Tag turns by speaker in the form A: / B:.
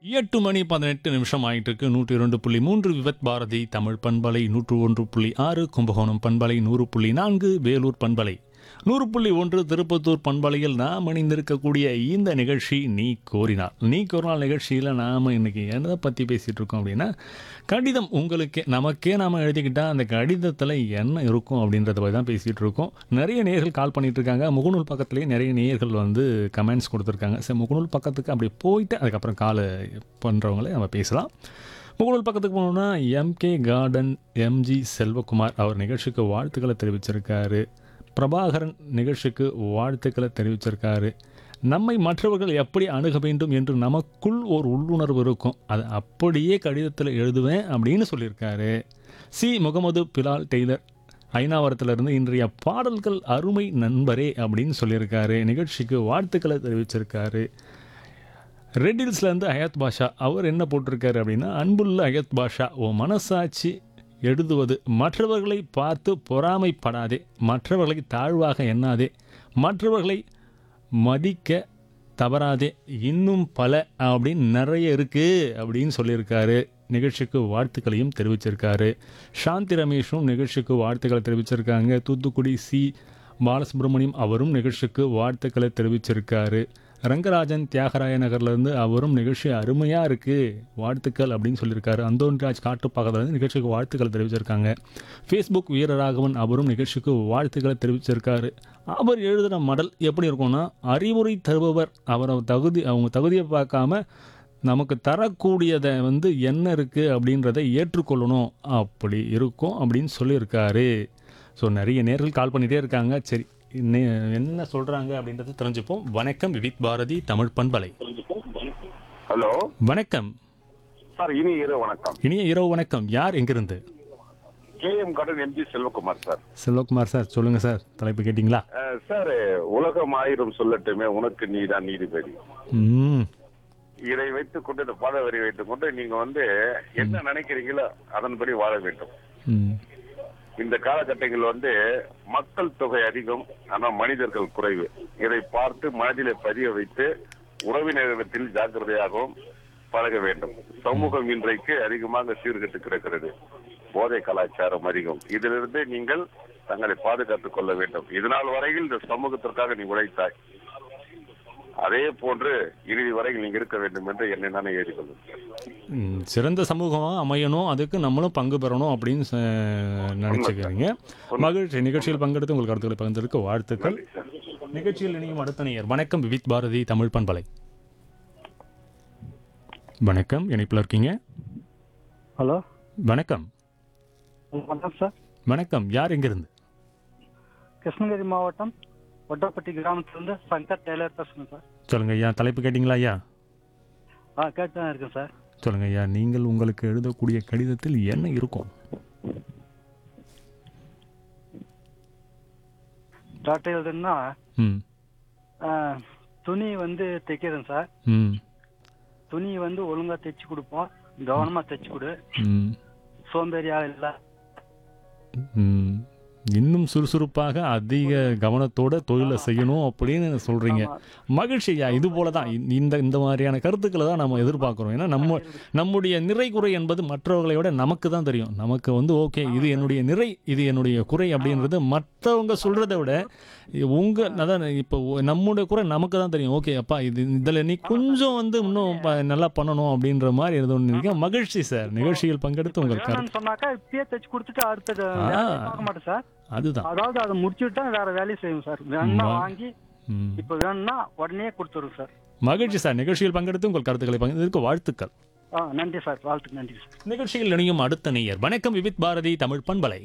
A: எட்டு மணி பதினெட்டு நிமிஷம் ஆயிட்டு இருக்கு நூற்றி இரண்டு புள்ளி மூன்று விவத் பாரதி தமிழ் பண்பலை நூற்று ஒன்று புள்ளி ஆறு கும்பகோணம் பண்பலை நூறு புள்ளி நான்கு வேலூர் பண்பலை நூறு புள்ளி ஒன்று திருப்பத்தூர் பண்பலையில் நாம் இணைந்திருக்கக்கூடிய இந்த நிகழ்ச்சி நீ கோரினார் நீ கோரினால் நிகழ்ச்சியில் நாம் இன்னைக்கு எதை பற்றி பேசிகிட்டு இருக்கோம் அப்படின்னா கடிதம் உங்களுக்கே நமக்கே நாம் எழுதிக்கிட்டால் அந்த கடிதத்தில் என்ன இருக்கும் அப்படின்றத பற்றி தான் பேசிகிட்டு இருக்கோம் நிறைய நேயர்கள் கால் பண்ணிட்டு இருக்காங்க முகநூல் பக்கத்துலேயே நிறைய நேயர்கள் வந்து கமெண்ட்ஸ் கொடுத்துருக்காங்க சரி முகநூல் பக்கத்துக்கு அப்படி போயிட்டு அதுக்கப்புறம் கால் பண்ணுறவங்களே நம்ம பேசலாம் முகநூல் பக்கத்துக்கு போனோம்னா எம்கே கார்டன் எம்ஜி செல்வகுமார் அவர் நிகழ்ச்சிக்கு வாழ்த்துக்களை தெரிவிச்சிருக்காரு பிரபாகரன் நிகழ்ச்சிக்கு வாழ்த்துக்களை தெரிவிச்சிருக்காரு நம்மை மற்றவர்கள் எப்படி அணுக வேண்டும் என்று நமக்குள் ஒரு உள்ளுணர்வு இருக்கும் அதை அப்படியே கடிதத்தில் எழுதுவேன் அப்படின்னு சொல்லியிருக்காரு சி முகமது பிலால் டெய்லர் ஐநாவரத்திலிருந்து இன்றைய பாடல்கள் அருமை நண்பரே அப்படின்னு சொல்லியிருக்காரு நிகழ்ச்சிக்கு வாழ்த்துக்களை தெரிவிச்சிருக்காரு ரெட்டில்ஸ்லேருந்து அயத் பாஷா அவர் என்ன போட்டிருக்காரு அப்படின்னா அன்புள்ள அயத் பாஷா ஓ மனசாட்சி எழுதுவது மற்றவர்களை பார்த்து பொறாமைப்படாதே மற்றவர்களை தாழ்வாக எண்ணாதே மற்றவர்களை மதிக்க தவறாதே இன்னும் பல அப்படின்னு நிறைய இருக்குது அப்படின்னு சொல்லியிருக்காரு நிகழ்ச்சிக்கு வாழ்த்துக்களையும் தெரிவிச்சிருக்காரு சாந்தி ரமேஷும் நிகழ்ச்சிக்கு வாழ்த்துக்களை தெரிவிச்சிருக்காங்க தூத்துக்குடி சி பாலசுப்ரமணியம் அவரும் நிகழ்ச்சிக்கு வாழ்த்துக்களை தெரிவிச்சிருக்காரு ரங்கராஜன் தியாகராய நகர்லேருந்து அவரும் நிகழ்ச்சி அருமையாக இருக்குது வாழ்த்துக்கள் அப்படின்னு சொல்லியிருக்காரு அந்தோன்ராஜ் காட்டுப்பாக்கத்துலேருந்து நிகழ்ச்சிக்கு வாழ்த்துக்களை தெரிவிச்சிருக்காங்க ஃபேஸ்புக் வீரராகவன் அவரும் நிகழ்ச்சிக்கு வாழ்த்துக்களை தெரிவிச்சிருக்காரு அவர் எழுதின மடல் எப்படி இருக்கும்னா அறிவுரை தருபவர் அவரை தகுதி அவங்க தகுதியை பார்க்காம நமக்கு தரக்கூடியதை வந்து என்ன இருக்குது அப்படின்றத ஏற்றுக்கொள்ளணும் அப்படி இருக்கும் அப்படின்னு சொல்லியிருக்காரு ஸோ நிறைய நேர்கள் கால் பண்ணிகிட்டே இருக்காங்க சரி இன்னே- என்ன சொல்கிறாங்க அப்படின்றத தெரிஞ்சுப்போம் வணக்கம் விவித் பாரதி தமிழ் பண்பலை
B: ஹலோ
A: வணக்கம்
B: சார் இனி இரவு வணக்கம்
A: இனிய இரவு வணக்கம் யார் எங்கிருந்து
B: K M garden MG Selvakumar sir
A: Selvakumar sir சொல்லுங்கள் சார் தலைப்பு கேட்டிங்களா
B: அஹ், சார் உலகம் ஆயிரம் சொல்லட்டுமே உனக்கு நீதான் நீதிபதி
A: ம்
B: இதை வைத்துக் கொண்டு இந்த பாத வரி வைத்துக் கொண்டு நீங்க வந்து என்ன நினைக்கிறீங்களோ அதன்படி வாழ வேண்டும்
A: ம்
B: இந்த காலகட்டங்கள் வந்து மக்கள் தொகை அதிகம் ஆனா மனிதர்கள் குறைவு இதை பார்த்து மனதிலே பதிய வைத்து உறவினரிடத்தில் ஜாக்கிரதையாகவும் பழக வேண்டும் சமூகம் இன்றைக்கு அதிகமாக சீர்கெட்டு கிடக்கிறது போதை கலாச்சாரம் அதிகம் இதிலிருந்து நீங்கள் தங்களை பாதுகாத்துக் கொள்ள வேண்டும் இதனால் வரையில் இந்த சமூகத்திற்காக நீ உழைத்தாய் அதே போன்று இறுதி வரையில் நீங்க இருக்க வேண்டும் என்று என்னை நானே ஏறிக்கொள்ளும்
A: ம், சிறந்த சமூகமாக அமையணும் அதுக்கு நம்மளும் பங்கு பெறணும் அப்படின்னு ச- நினைச்சுக்கிறீங்க மகிழ்ச்சி நிகழ்ச்சியில் பங்கெடுத்து உங்கள் கருத்துக்களை பகிர்ந்ததற்கு வாழ்த்துக்கள் நிகழ்ச்சியில் இணையும் அடுத்த நேயர் வணக்கம் விவித் பாரதி தமிழ் பண்பலை வணக்கம் இணைப்பில் இருக்கீங்க
C: ஹலோ
A: வணக்கம்
C: வணக்கம் சார்
A: வணக்கம் யார் எங்கிருந்து
C: கிருஷ்ணகிரி மாவட்டம் ஒட்டப்பட்டி கிராமத்திலிருந்து சங்கர் டெய்லர் பேசுகிறேன் சார்
A: சொல்லுங்க ஐயா தலைப்பு கேட்டிங்களா ஐயா
C: ஆ கேட்டு தான் இருக்கேன் சார்
A: சொல்லுங்க ஐயா நீங்கள் உங்களுக்கு எழுதக்கூடிய கடிதத்தில் என்ன இருக்கும்
C: டாக்டர் எழுதுன்னா
A: ம்
C: ஆ, துணி வந்து தைக்கிறேன் சார்
A: ம்
C: துணி வந்து ஒழுங்காக தைச்சு கொடுப்போம் கவனமாக தைச்சு கொடு
A: ம்
C: சோம்பேறியாக இல்லை
A: ம். இன்னும் சுறுசுறுப்பாக அதிக கவனத்தோட தொழிலை செய்யணும் அப்படின்னு சொல்றீங்க மகிழ்ச்சி ஐயா இது போல தான் இந்த- இந்த இந்த மாதிரியான கருத்துக்களை தான் நம்ம எதிர்பார்க்குறோம் ஏன்னா நம்ம நம்முடைய நிறை குறை என்பது மற்றவர்களை விட நமக்கு தான் தெரியும் நமக்கு வந்து ஓகே இது என்னுடைய நிறை இது என்னுடைய குறை அப்படின்றது மற்றவங்க சொல்றதை விட உங்க அதான் இப்போ நம்முடைய குறை நமக்கு தான் தெரியும் ஓகே அப்பா இது இதில் நீ கொஞ்சம் வந்து இன்னும் ப- நல்லா பண்ணணும் அப்படின்ற மாதிரி எதுவும் மகிழ்ச்சி சார் நிகழ்ச்சியில் பங்கெடுத்து உங்கள் கருத்து
C: வேணும்னு சொன்னாக்கா இப்பயே தைச்சு கொடுத்துட்டு அடுத்தது
A: ஆ.
C: வேலையை பார்க்க மாட்டேன் சார்
A: அதுதான்
C: அதாவது அதை முடிச்சுட்டு தான் வேற வேலையை செய்யும் சார் வேணும்னா
A: ம்.
C: வாங்கி
A: ம்.
C: இப்போ வேணும்னா உடனே கொடுத்துரும் சார்
A: மகிழ்ச்சி சார் நிகழ்ச்சியில் பங்கெடுத்து உங்கள் கருத்துக்களை பகிர்ந்ததற்கு வாழ்த்துக்கள்
C: ஆ நன்றி சார் வாழ்த்துக்கு நன்றி சார்
A: நிகழ்ச்சியில் இணையும் அடுத்த நேயர் வணக்கம் விவித் பாரதி தமிழ் பண்பலை